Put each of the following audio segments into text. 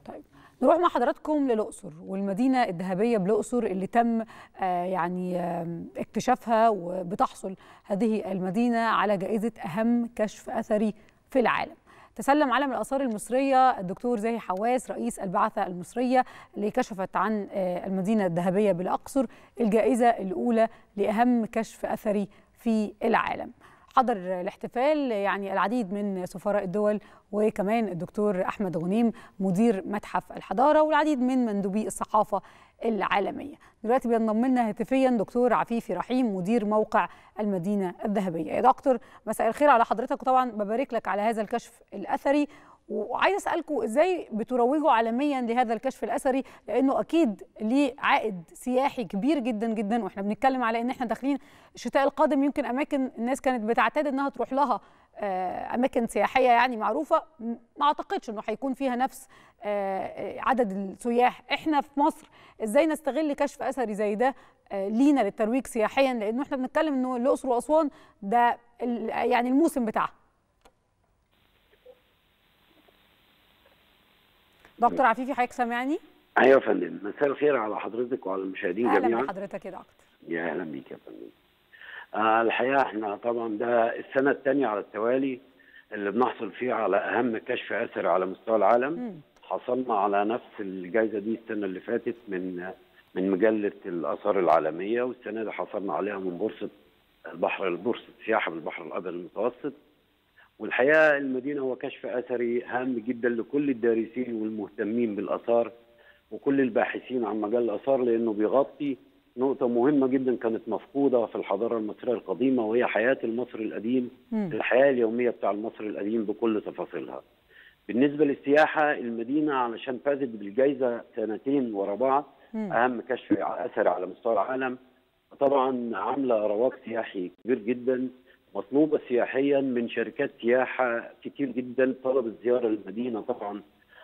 طيب نروح مع حضراتكم للأقصر والمدينة الذهبية بالأقصر اللي تم آه يعني آه اكتشافها وبتحصل هذه المدينة على جائزة أهم كشف أثري في العالم تسلم علم الآثار المصرية الدكتور زاهي حواس رئيس البعثة المصرية اللي كشفت عن آه المدينة الذهبية بالأقصر الجائزة الأولى لأهم كشف أثري في العالم حضر الاحتفال يعني العديد من سفراء الدول وكمان الدكتور احمد غنيم مدير متحف الحضاره والعديد من مندوبي الصحافه العالميه. دلوقتي بينضم لنا هاتفيا دكتور عفيفي رحيم مدير موقع المدينه الذهبيه. يا دكتور مساء الخير على حضرتك وطبعا ببارك لك على هذا الكشف الاثري وعايز اسالكم ازاي بتروجوا عالميا لهذا الكشف الاثري لانه اكيد ليه عائد سياحي كبير جدا جدا واحنا بنتكلم على ان احنا داخلين الشتاء القادم يمكن اماكن الناس كانت بتعتاد انها تروح لها اماكن سياحيه يعني معروفه ما اعتقدش انه هيكون فيها نفس عدد السياح احنا في مصر ازاي نستغل كشف اثري زي ده لينا للترويج سياحيا لانه احنا بنتكلم انه الاقصر واسوان ده يعني الموسم بتاعها دكتور عفيفي حضرتك سامعني؟ ايوه يا فندم مساء الخير على حضرتك وعلى المشاهدين أهلا جميعا اهلا بحضرتك يا دكتور يا اهلا بيك يا فندم آه الحقيقه احنا طبعا ده السنه الثانيه على التوالي اللي بنحصل فيه على اهم كشف اثري على مستوى العالم مم. حصلنا على نفس الجائزه دي السنه اللي فاتت من من مجله الاثار العالميه والسنه دي حصلنا عليها من بورصه البحر بورصه سياحه بالبحر الابيض المتوسط والحقيقه المدينه هو كشف اثري هام جدا لكل الدارسين والمهتمين بالاثار وكل الباحثين عن مجال الاثار لانه بيغطي نقطة مهمة جدا كانت مفقودة في الحضارة المصرية القديمة وهي حياة المصري القديم مم. الحياة اليومية بتاع المصري القديم بكل تفاصيلها. بالنسبة للسياحة المدينة علشان فازت بالجائزة سنتين ورا بعض مم. أهم كشف أثري على مستوى العالم طبعا عاملة رواج سياحي كبير جدا مطلوبة سياحيا من شركات سياحة كتير جدا طلبت زيارة المدينة طبعا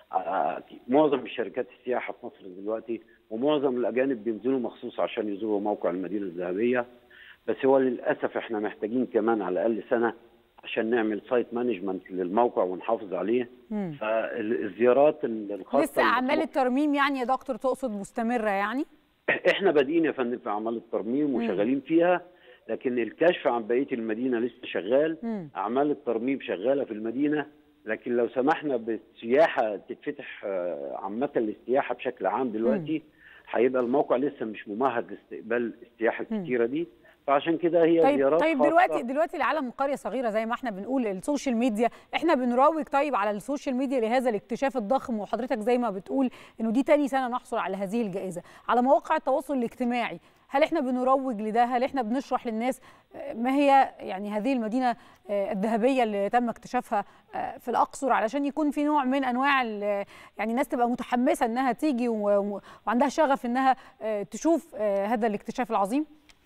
آه، معظم الشركات السياحة في مصر دلوقتي ومعظم الأجانب بينزلوا مخصوص عشان يزوروا موقع المدينة الذهبية بس هو للأسف احنا محتاجين كمان على الأقل سنة عشان نعمل سايت مانجمنت للموقع ونحافظ عليه مم. فالزيارات الخاصة لسه اعمال المطلوبة- الترميم يعني يا دكتور تقصد مستمره يعني احنا بادئين يا فندم في اعمال الترميم وشغالين فيها لكن الكشف عن بقيه المدينه لسه شغال مم. اعمال الترميم شغاله في المدينه لكن لو سمحنا بالسياحه تتفتح آه، عامه للسياحه بشكل عام دلوقتي هيبقى الموقع لسه مش ممهد لاستقبال السياحه الكتيره دي فعشان كده هي طيب زيارات طيب خاصة. دلوقتي دلوقتي العالم قريه صغيره زي ما احنا بنقول السوشيال ميديا احنا بنروج طيب على السوشيال ميديا لهذا الاكتشاف الضخم وحضرتك زي ما بتقول انه دي تاني سنه نحصل على هذه الجائزه على مواقع التواصل الاجتماعي هل احنا بنروج لده هل احنا بنشرح للناس آه، ما هي يعني هذه المدينه آه، الذهبيه اللي تم اكتشافها آه، في الاقصر علشان يكون في نوع من انواع ال- يعني الناس تبقى متحمسه انها تيجي و- و- وعندها شغف انها آه، تشوف آه، هذا الاكتشاف العظيم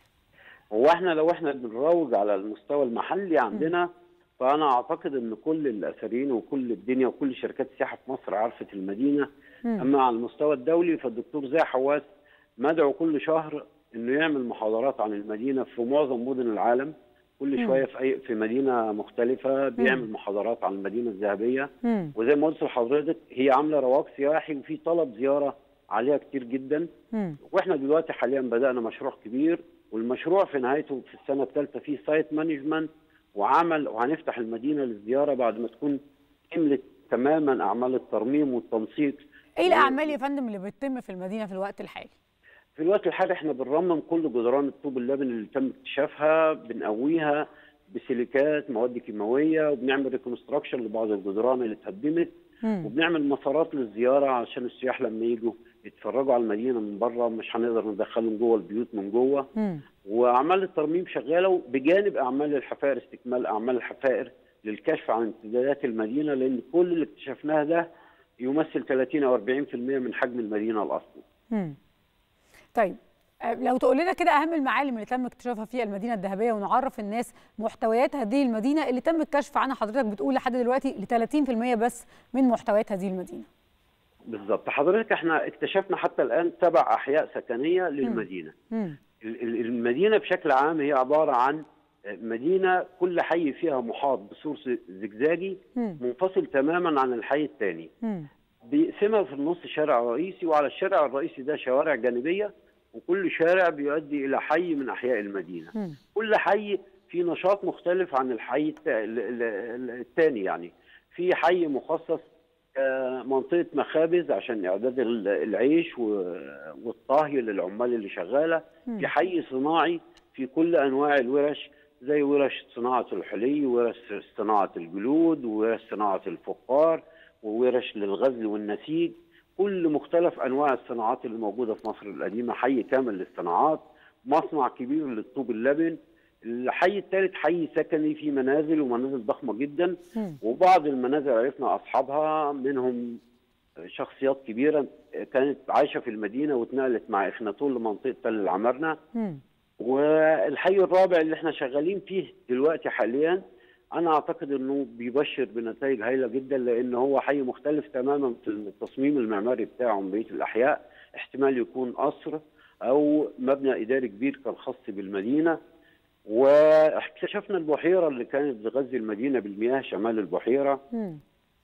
هو احنا لو احنا بنروج على المستوى المحلي عندنا فانا اعتقد ان كل الاثريين وكل الدنيا وكل شركات السياحه في مصر عرفت المدينه مم. اما على المستوى الدولي فالدكتور زي حواس مدعو كل شهر انه يعمل محاضرات عن المدينه في معظم مدن العالم كل مم. شويه في اي في مدينه مختلفه بيعمل محاضرات عن المدينه الذهبيه مم. وزي ما قلت لحضرتك هي عامله رواج سياحي وفي طلب زياره عليها كتير جدا مم. واحنا دلوقتي حاليا بدانا مشروع كبير والمشروع في نهايته في السنه الثالثه فيه سايت مانجمنت وعمل وهنفتح المدينه للزياره بعد ما تكون كملت تماما اعمال الترميم والتنسيق ايه الاعمال يا فندم اللي بتتم في المدينه في الوقت الحالي في الوقت الحالي احنا بنرمم كل جدران الطوب اللبن اللي تم اكتشافها بنقويها بسيليكات مواد كيماويه وبنعمل ريكونستراكشن لبعض الجدران اللي اتهدمت مم. وبنعمل مسارات للزياره عشان السياح لما يجوا يتفرجوا على المدينه من بره مش هنقدر ندخلهم جوه البيوت من جوه مم. واعمال الترميم شغاله بجانب اعمال الحفائر استكمال اعمال الحفائر للكشف عن امتدادات المدينه لان كل اللي اكتشفناه ده يمثل 30 او 40% من حجم المدينه الاصلي. مم. طيب آه، لو تقول لنا كده اهم المعالم اللي تم اكتشافها في المدينه الذهبيه ونعرف الناس محتويات هذه المدينه اللي تم الكشف عنها حضرتك بتقول لحد دلوقتي ل 30% بس من محتويات هذه المدينه بالظبط حضرتك احنا اكتشفنا حتى الان سبع احياء سكنيه للمدينه. مم. ال- ال- المدينه بشكل عام هي عباره عن مدينه كل حي فيها محاط بسور زجزاجي مم. منفصل تماما عن الحي الثاني. مم. بيقسمها في النص شارع رئيسي وعلى الشارع الرئيسي ده شوارع جانبيه وكل شارع بيؤدي الى حي من احياء المدينه مم. كل حي في نشاط مختلف عن الحي الثاني يعني في حي مخصص آه، منطقه مخابز عشان اعداد ال- العيش و- والطهي للعمال اللي شغاله مم. في حي صناعي في كل انواع الورش زي ورش صناعه الحلي ورش صناعه الجلود وورش صناعه الفخار وورش للغزل والنسيج كل مختلف انواع الصناعات اللي موجوده في مصر القديمه حي كامل للصناعات مصنع كبير للطوب اللبن الحي الثالث حي سكني فيه منازل ومنازل ضخمه جدا مم. وبعض المنازل عرفنا اصحابها منهم شخصيات كبيره كانت عايشه في المدينه واتنقلت مع اخناتون لمنطقه تل العمارنه مم. والحي الرابع اللي احنا شغالين فيه دلوقتي حاليا انا اعتقد انه بيبشر بنتائج هائله جدا لان هو حي مختلف تماما في التصميم المعماري بتاعه من بقيه الاحياء احتمال يكون قصر او مبنى اداري كبير كان خاص بالمدينه واكتشفنا البحيره اللي كانت بتغذي المدينه بالمياه شمال البحيره مم.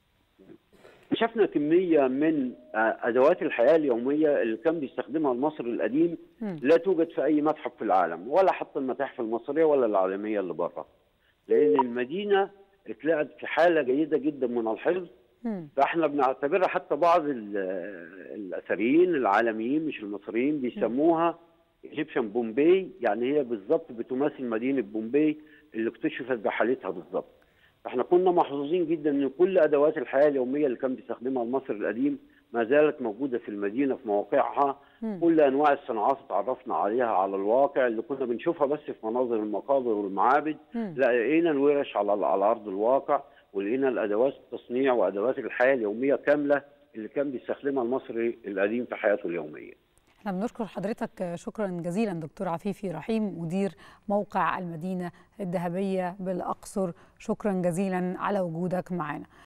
اكتشفنا كميه من آه، ادوات الحياه اليوميه اللي كان بيستخدمها المصري القديم مم. لا توجد في اي متحف في العالم ولا حتى المتاحف المصريه ولا العالميه اللي بره لان المدينه اتلقت في حاله جيده جدا من الحفظ مم. فاحنا بنعتبرها حتى بعض ال- الاثريين العالميين مش المصريين بيسموها ايجيبشن بومبي يعني هي بالظبط بتماثل مدينه بومبي اللي اكتشفت بحالتها بالظبط فاحنا كنا محظوظين جدا ان كل ادوات الحياه اليوميه اللي كان بيستخدمها المصري القديم ما زالت موجوده في المدينه في مواقعها مم. كل انواع الصناعات اتعرفنا عليها على الواقع اللي كنا بنشوفها بس في مناظر المقابر والمعابد مم. لا لقينا الورش على على ارض الواقع ولقينا الادوات التصنيع وادوات الحياه اليوميه كامله اللي كان بيستخدمها المصري القديم في حياته اليوميه. احنا بنشكر حضرتك شكرا جزيلا دكتور عفيفي رحيم مدير موقع المدينة الذهبية بالأقصر شكرا جزيلا على وجودك معنا